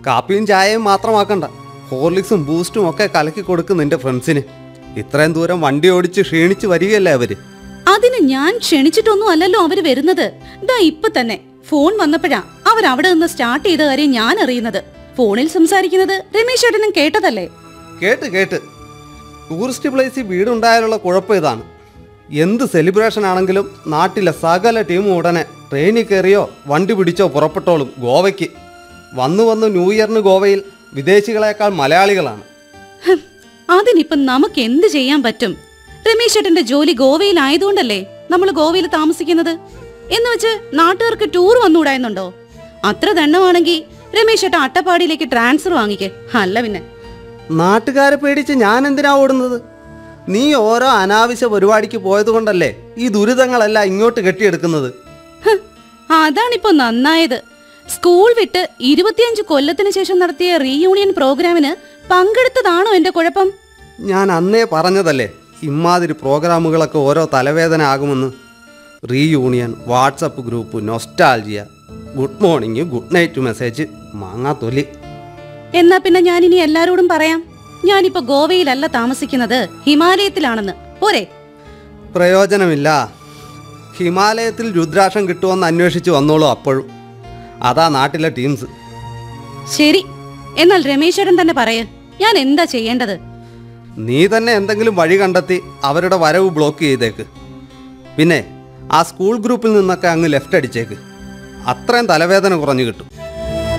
കാപ്പിയും ചായയും മാത്രമാക്കണ്ട ഹോർലിക്സും ബൂസ്റ്റും ഒക്കെ കലക്കി കൊടുക്കും നിന്റെ ഫ്രണ്ട്സിന് ഇത്രയും ദൂരം വണ്ടി ഓടിച്ച് ക്ഷീണിച്ച് വരികയല്ലേ അവര് അതിന് ഞാൻ ക്ഷണിച്ചിട്ടൊന്നും അല്ലല്ലോ അവര് വരുന്നത് ദാ ഇപ്പൊ തന്നെ ഫോൺ വന്നപ്പോഴാ അവർ അവിടെ നിന്ന് സ്റ്റാർട്ട് ചെയ്ത കാര്യം ഞാൻ അറിയുന്നത് ഫോണിൽ സംസാരിക്കുന്നത് രമേശ് ഏട്ടനും കേട്ടതല്ലേ കേട്ട് കേട്ട് ടൂറിസ്റ്റ് പ്ലേസിൽ വീടുണ്ടായാലുള്ള കുഴപ്പം ഇതാണ് എന്ത് സെലിബ്രേഷൻ ആണെങ്കിലും നാട്ടിലെ സകല ടീമും ഉടനെ ട്രെയിനിൽ കയറിയോ വണ്ടി പിടിച്ചോ പുറപ്പെട്ടോളും ഗോവയ്ക്ക് വന്നു വന്ന് ന്യൂ ഇയറിന് ഗോവയിൽ വിദേശികളെക്കാൾ മലയാളികളാണ് ഹും, അതിനിപ്പം നമുക്ക് എന്ത് ചെയ്യാൻ പറ്റും രമേശ് ഏട്ടന്റെ ജോലി ഗോവയിലായതുകൊണ്ടല്ലേ നമ്മൾ ഗോവയിൽ താമസിക്കുന്നത് എന്ന് വെച്ച് നാട്ടുകാർക്ക് ടൂർ വന്നുകൂടായെന്നുണ്ടോ അത്ര ദണ്ണമാണെങ്കിൽ രമേശ് ഏട്ടൻ അട്ടപ്പാടിയിലേക്ക് ട്രാൻസ്ഫർ വാങ്ങിക്ക് അല്ല പിന്നെ നാട്ടുകാരെ പേടിച്ച് ഞാൻ എന്തിനാ ഓടുന്നത് നീ ഓരോ അനാവശ്യ പരിപാടിക്ക് പോയത് കൊണ്ടല്ലേ ഈ ദുരിതങ്ങളെല്ലാം ഇങ്ങോട്ട് കെട്ടിയെടുക്കുന്നത് ഹ്, അതാണിപ്പോ നന്നായത് സ്കൂൾ വിട്ട് ഇരുപത്തിയഞ്ച് കൊല്ലത്തിന് ശേഷം നടത്തിയ റീയൂണിയൻ പ്രോഗ്രാമിന് പങ്കെടുത്തതാണോ എന്റെ കുഴപ്പം ഞാൻ അന്നേ പറഞ്ഞതല്ലേ ഇമാതിരി പ്രോഗ്രാമുകളൊക്കെ ഓരോ തലവേദന ആകുമെന്ന് reunion WhatsApp group nostalgia good morning good night message മാങ്ങാ തൊലി എന്നാ പിന്നെ ഞാൻ ഇനി എല്ലാരോടും പറയാം ഞാനിപ്പോ ഗോവയിലല്ല താമസിക്കുന്നത് ഹിമാലയത്തിലാണെന്ന് പോരെ പ്രയോജനമില്ല ഹിമാലയത്തിൽ രുദ്രാക്ഷം കിട്ടുമെന്ന് അന്വേഷിച്ച് വന്നോളൂ അപ്പോഴും അതാ നാട്ടിലെ ടീംസ് ശരി എന്നാൽ രമേശ്വരൻ തന്നെ പറയ് ഞാൻ എന്താ ചെയ്യേണ്ടത് നീ തന്നെ എന്തെങ്കിലും വഴി കണ്ടെത്തി അവരുടെ വരവ് ബ്ലോക്ക് ചെയ്തേക്ക് പിന്നെ ആ സ്കൂൾ ഗ്രൂപ്പിൽ നിന്നൊക്കെ അങ്ങ് ലെഫ്റ്റ് അടിച്ചേക്ക് അത്രയും തലവേദന കുറഞ്ഞു കിട്ടും